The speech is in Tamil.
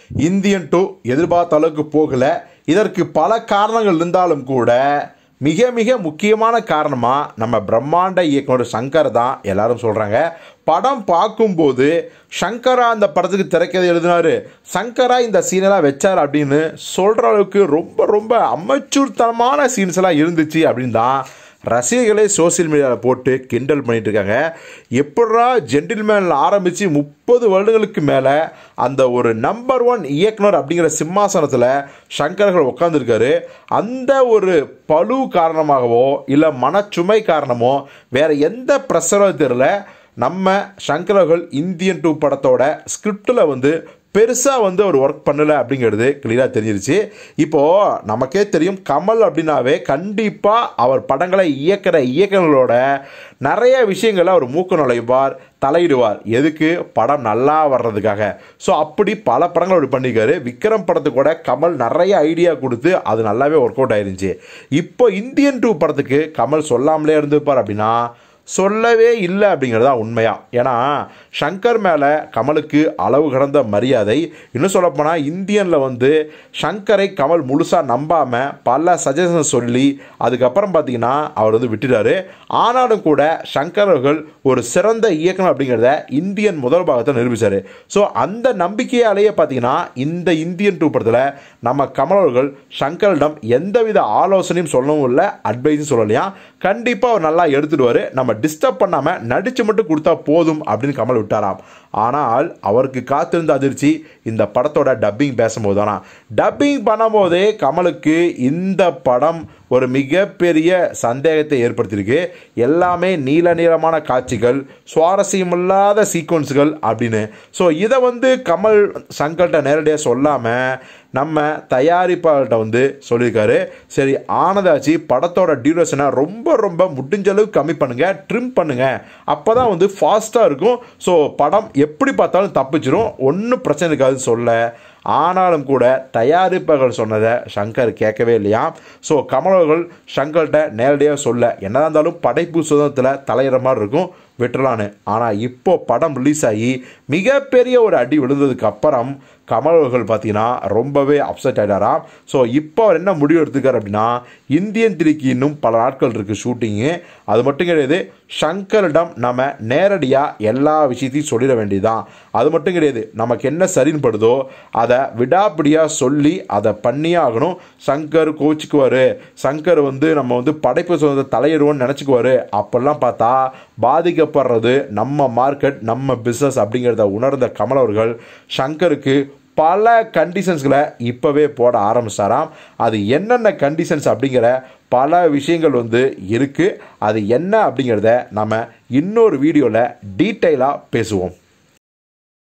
இந்தியன் டூ எதிர்பார்த்த அளவுக்கு போகல இதற்கு பல காரணங்கள் இருந்தாலும் கூட மிக மிக முக்கியமான காரணமாக நம்ம பிரம்மாண்ட இயக்குனர் சங்கர் தான் எல்லாரும் சொல்கிறாங்க படம் பார்க்கும்போது சங்கரா அந்த படத்துக்கு திரைக்கதை எழுதினாரு சங்கரா இந்த சீனெல்லாம் வச்சார் அப்படின்னு சொல்கிற அளவுக்கு ரொம்ப ரொம்ப அமைச்சூர்த்தனமான சீன்ஸ் எல்லாம் இருந்துச்சு அப்படின்னு தான் ரசிகர்களே சோசியல் மீடியாவில் போட்டு கிண்டல் பண்ணிட்டு இருக்காங்க எப்படா ஜென்டில்மேனில் ஆரம்பித்து முப்பது வருடங்களுக்கு மேலே அந்த ஒரு நம்பர் ஒன் இயக்குனர் அப்படிங்கிற சிம்மாசனத்தில் சங்கர்கள் உட்காந்துருக்காரு அந்த ஒரு பழு காரணமாகவோ இல்லை மனச்சுமை காரணமோ வேறு எந்த ப்ரெஷரோ தெரியல நம்ம சங்கரர்கள் இந்தியன் டூ படத்தோட ஸ்கிரிப்டில் வந்து பெருசாக வந்து அவர் ஒர்க் பண்ணலை அப்படிங்கிறது கிளியராக தெரிஞ்சிருச்சு இப்போது நமக்கே தெரியும் கமல் அப்படின்னாவே கண்டிப்பாக அவர் படங்களை இயக்கிற இயக்குநர்களோட நிறைய விஷயங்களை அவர் மூக்கு நுழைவார் தலையிடுவார் எதுக்கு படம் நல்லா வர்றதுக்காக ஸோ அப்படி பல படங்கள் அவர் பண்ணியிருக்காரு விக்ரம் படத்துக்கு கூட கமல் நிறைய ஐடியா கொடுத்து அது நல்லாவே ஒர்க் அவுட் ஆயிருந்துச்சு இப்போ இந்தியன் டூ படத்துக்கு கமல் சொல்லாமலே இருந்திருப்பார் அப்படின்னா சொல்லவே இல்லை அப்படிங்கிறது தான் உண்மையா ஏன்னா ஷங்கர் மேலே கமலுக்கு அளவு கடந்த மரியாதை இன்னும் சொல்லப்போனால் இந்தியனில் வந்து ஷங்கரை கமல் முழுசாக நம்பாமல் பல சஜஷன் சொல்லி அதுக்கப்புறம் பார்த்தீங்கன்னா அவர் வந்து விட்டுட்டாரு ஆனாலும் கூட ஷங்கர் அவர்கள் ஒரு சிறந்த இயக்குனர் அப்படிங்கிறத இந்தியன் முதல் பாகத்தை நிரூபித்தார் ஸோ அந்த நம்பிக்கையாலேயே பார்த்தீங்கன்னா இந்த இந்தியன் டூ படத்தில் நம்ம கமல் அவர்கள் ஷங்கரிடம் எந்தவித ஆலோசனையும் சொல்லவும் இல்லை அட்வைஸும் சொல்லலையா கண்டிப்பாக அவர் நல்லா எடுத்துடுவார் நம்ம டிஸ்டர்ப் பண்ணாமல் நடித்து மட்டும் கொடுத்தா போதும் அப்படின்னு கமல் விட்டாராம் ஆனால் அவருக்கு காத்திருந்த அதிர்ச்சி இந்த படத்தோட டப்பிங் பேசும்போது தானா டப்பிங் பண்ணும்போதே கமலுக்கு இந்த படம் ஒரு மிகப்பெரிய சந்தேகத்தை ஏற்படுத்தியிருக்கு எல்லாமே நீல நீளமான காட்சிகள் சுவாரஸ்யமில்லாத சீக்வன்ஸுகள் அப்படின்னு ஸோ இதை வந்து கமல் சங்கர்கிட்ட நேரடியாக சொல்லாமல் நம்ம தயாரிப்பாளர்கிட்ட வந்து சொல்லியிருக்காரு சரி ஆனதாச்சு படத்தோட டியூரேஷனை ரொம்ப ரொம்ப முடிஞ்ச அளவுக்கு கம்மி பண்ணுங்கள் ட்ரிம் பண்ணுங்கள் அப்போ தான் வந்து ஃபாஸ்ட்டாக இருக்கும் ஸோ படம் எப்படி பார்த்தாலும் தப்பிச்சிரும் ஒன்றும் பிரச்சனை இருக்காதுன்னு சொல்ல ஆனாலும் கூட தயாரிப்பாளர்கள் சொன்னதை சங்கர் கேட்கவே இல்லையா ஸோ கமலவர்கள் சங்கர்கிட்ட நேரடியாக சொல்ல என்னதான் இருந்தாலும் படைப்பு சுதந்திரத்தில் தலையிற மாதிரி இருக்கும் விட்டுலான்னு ஆனால் இப்போ படம் ரிலீஸ் ஆகி மிகப்பெரிய ஒரு அடி விழுந்ததுக்கு அப்புறம் கமல் அவர்கள் பார்த்தீங்கன்னா ரொம்பவே அப்செட் ஆகிட்டாராம் ஸோ இப்போ அவர் என்ன முடிவு எடுத்துக்கார் அப்படின்னா இந்தியன் திரிக்கு இன்னும் பல நாட்கள் இருக்குது ஷூட்டிங்கு அது மட்டும் கிடையாது ஷங்கரிடம் நம்ம நேரடியாக எல்லா விஷயத்தையும் சொல்லிட வேண்டியதுதான் அது மட்டும் கிடையாது நமக்கு என்ன சரின்னு படுதோ அதை விடாப்பிடியாக சொல்லி அதை பண்ணியே ஆகணும் சங்கர் கோச்சிக்குவார் சங்கர் வந்து நம்ம வந்து படைப்பு சுதந்திர தலையிடுவோம்னு நினச்சிக்குவார் அப்பெல்லாம் பார்த்தா பாதிக்கப்படுறது நம்ம மார்க்கெட் நம்ம பிஸ்னஸ் அப்படிங்கிறத உணர்ந்த கமல் அவர்கள் சங்கருக்கு பல கண்டிஷன்ஸ்களை இப்போவே போட ஆரம்பிச்சாராம் அது என்னென்ன கண்டிஷன்ஸ் அப்படிங்கிற பல விஷயங்கள் வந்து இருக்குது அது என்ன அப்படிங்கிறத நம்ம இன்னொரு வீடியோவில் டீட்டெயிலாக பேசுவோம்